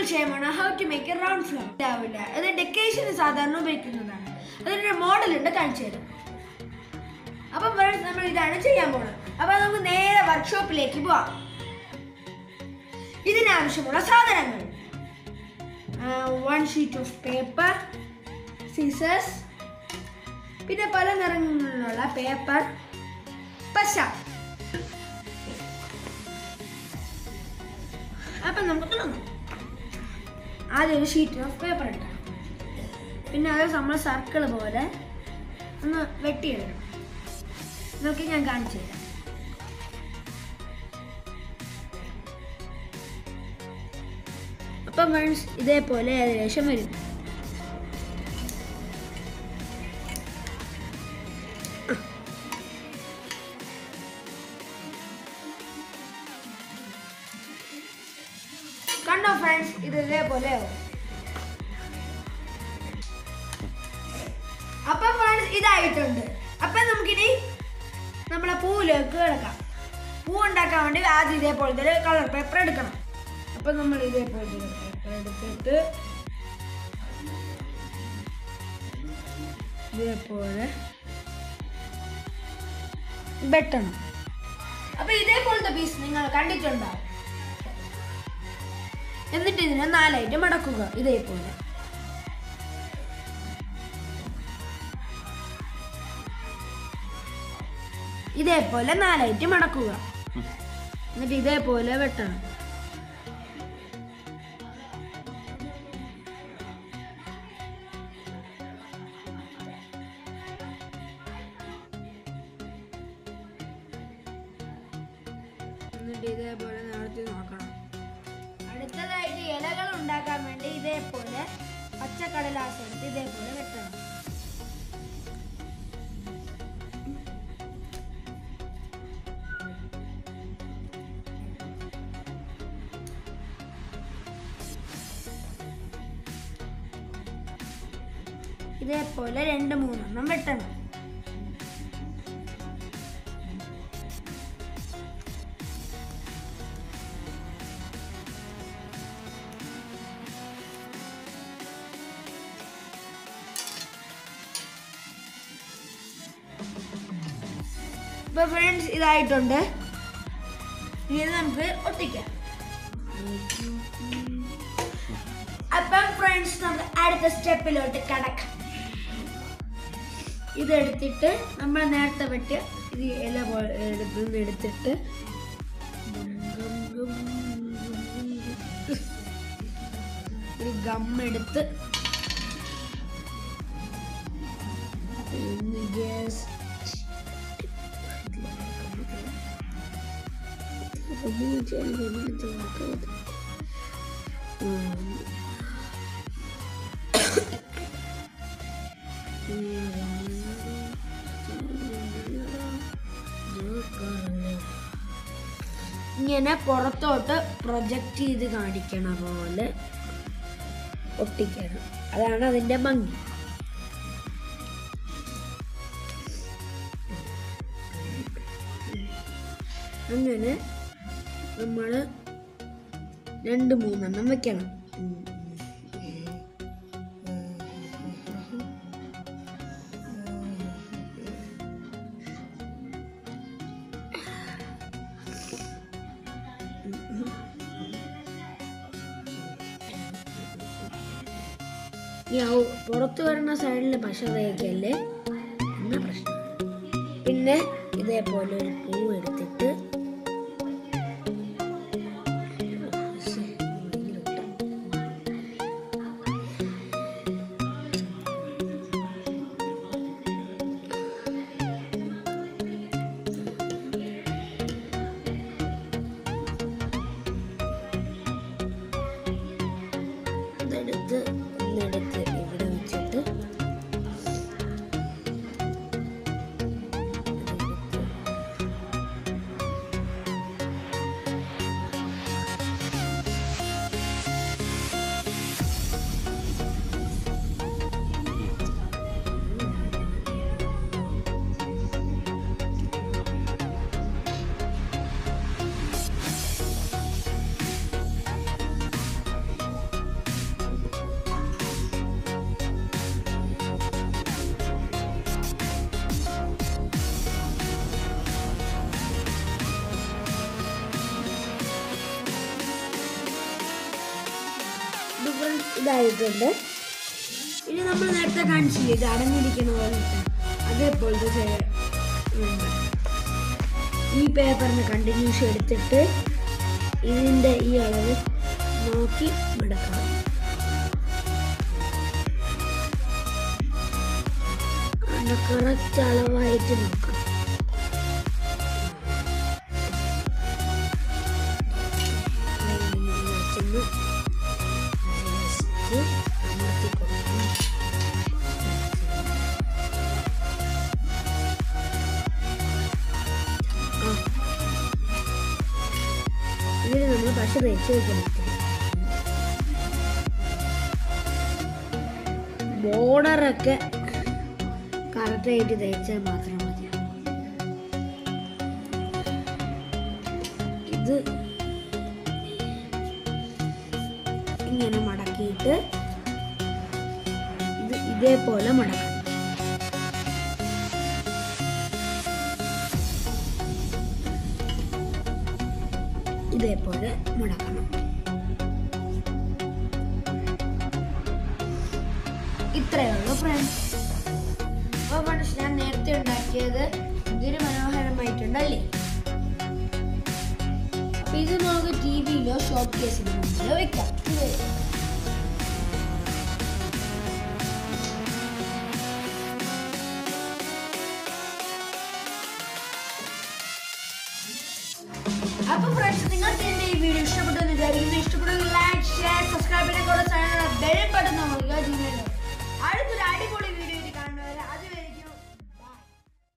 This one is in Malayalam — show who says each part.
Speaker 1: വിഷയമാണ് how to make a round flower ഉണ്ടാവില്ല അത് ഡെക്കറേഷന് സാധാരണ ഉപയോഗിക്കുന്നതാണ് അതിൻ്റെ മോഡലുണ്ട് കാണിച്ചു തരാം അപ്പം friends, നമ്മൾ ഇതാണ് ചെയ്യാൻ പോകുന്നത് അപ്പം നമുക്ക് നേരെ വർക്ക്ഷോപ്പിലേക്ക് പോവാം ഇതിനാവശ്യമുള്ള സാധനങ്ങൾ one sheet of paper scissors പിന്നെ പല നിറങ്ങളിലുള്ള പേപ്പർ പശ അപ്പം നമുക്ക് തുടങ്ങാം ആദ്യം ഒരു ഷീറ്റ് ഓഫ് പേപ്പർ ഇട്ടാം പിന്നെ അത് നമ്മൾ സർക്കിൾ പോലെ ഒന്ന് വെട്ടിയെടുക്കണം ഇതൊക്കെ ഞാൻ കാണിച്ചു തരാം അപ്പം ഫ്രണ്ട്സ് ഇതേപോലെ ഏകദേശം വരും കണ്ടോ ഫ്രണ്ട്സ് ഇത് ഇതേപോലെ ആവും അപ്പൊ ഫ്രണ്ട്സ് ഇതായിട്ടുണ്ട് അപ്പൊ നമുക്കിനി നമ്മളെ പൂവിലേക്ക് കിടക്കാം പൂ ഉണ്ടാക്കാൻ വേണ്ടി ആദ്യം ഇതേപോലത്തെ ഒരു കളർ പേപ്പർ എടുക്കണം അപ്പൊ നമ്മൾ ഇതേപോലത്തെ ഒരു പേപ്പർ എടുത്തിട്ട് ഇതേപോലെ വെട്ടണം അപ്പൊ ഇതേപോലത്തെ പീസ് നിങ്ങൾ കണ്ടിട്ടുണ്ടാവും എന്നിട്ട് ഇതിനെ നാലായിട്ട് മടക്കുക ഇതേപോലെ ഇതേപോലെ നാലായിട്ട് മടക്കുക എന്നിട്ട് ഇതേപോലെ വെട്ടണം എന്നിട്ട് ഇതേപോലെ നടത്തി നോക്കണം അടുത്തതായിട്ട് ഇലകൾ ഉണ്ടാക്കാൻ വേണ്ടി ഇതേപോലെ പച്ചക്കടലാസ് എടുത്ത് ഇതേപോലെ വെട്ടണം ഇതേപോലെ രണ്ട് മൂന്നെണ്ണം വെട്ടണം ഇപ്പൊ ഫ്രണ്ട്സ് ഇതായിട്ടുണ്ട് ഇനി ഇത് നമുക്ക് ഒട്ടിക്കാം അപ്പം ഫ്രണ്ട്സ് നമുക്ക് അടുത്ത സ്റ്റെപ്പിലോട്ട് കടക്കാം ഇതെടുത്തിട്ട് നമ്മൾ നേരത്തെ വെട്ടിയ ഇത് ഇല പോലെ എടുത്ത് നിന്ന് എടുത്തിട്ട് ഒരു ഗമ്മെടുത്ത് പിന്നെ ഗ്യാസ് ഇങ്ങനെ പുറത്തോട്ട് പ്രൊജക്റ്റ് ചെയ്ത് കാണിക്കണ പോലെ ഒട്ടിക്കണം അതാണ് അതിൻ്റെ ഭംഗി അങ്ങനെ നമ്മൾ രണ്ട് മൂന്നെണ്ണം വെക്കണം ഈ ഔ- പുറത്ത് വരുന്ന സൈഡിൽ പശ തേക്കല്ലേ എന്ന പ്രശ്നം പിന്നെ ഇതേപോലെ ഒരു പൂ എടുത്തിട്ട് ഇതെടുത്ത് ഒന്നെടുത്ത് ഇവിടെ വെച്ചിട്ട് ഇതെടുത്ത് ഇതായിട്ടുണ്ട് ഇനി നമ്മൾ നേരത്തെ കാണിച്ചില്ലേ ഇത് അടഞ്ഞിരിക്കുന്ന പോലത്തെ അതേപോലത്തെ ചെയ്യ വേണ്ട ഈ പേപ്പറിന് കണ്ടിന്യൂസ് എടുത്തിട്ട് ഇതിൻ്റെ ഈ അളവ് നോക്കി മടക്കണം അതിൻ്റെ കറക്റ്റ് അളവായിട്ട് നോക്കണം അതിങ്ങനെ വെച്ചൊന്ന് ജസ്റ്റ് അമർത്തി കൊടുക്കണം ആ ഇതിന് നമ്മൾ പശ തേച്ച് വെക്കണം ബോർഡറൊക്കെ കറക്റ്റായിട്ട് തേച്ചാൽ മാത്രം മതി ഇത് ഇങ്ങനെ മടക്കിയിട്ട് ഇത് ഇതേപോലെ മടക്കണം ഇതേപോലെ മടക്കണം ഇത്രയേ ഉള്ളൂ ഫ്രണ്ട്സ് അപ്പോൾ ഫ്രണ്ട്സ് ഞാൻ നേരത്തെ ഉണ്ടാക്കിയത് ഇതൊരു മനോഹരമായിട്ടുണ്ടല്ലേ അപ്പൊ ഇത് നമുക്ക് ടി വിയിലോ ഷോപ്പ് കേസിലോ മുമ്പിലോ വെക്കാം ഇത് അപ്പൊ ഫ്രണ്ട്സ് നിങ്ങൾക്ക് എന്റെ ഈ വീഡിയോ ഇഷ്ടപ്പെട്ടു എന്ന് വിചാരിക്കുന്നു ഇഷ്ടപ്പെട്ടു ലൈക്ക് ഷെയർ സബ്സ്ക്രൈബ് ചെയ്യാൻ കൂടെ ബെൽ ബട്ടൺ നമുക്ക് അടുത്തൊരു അടിപൊളി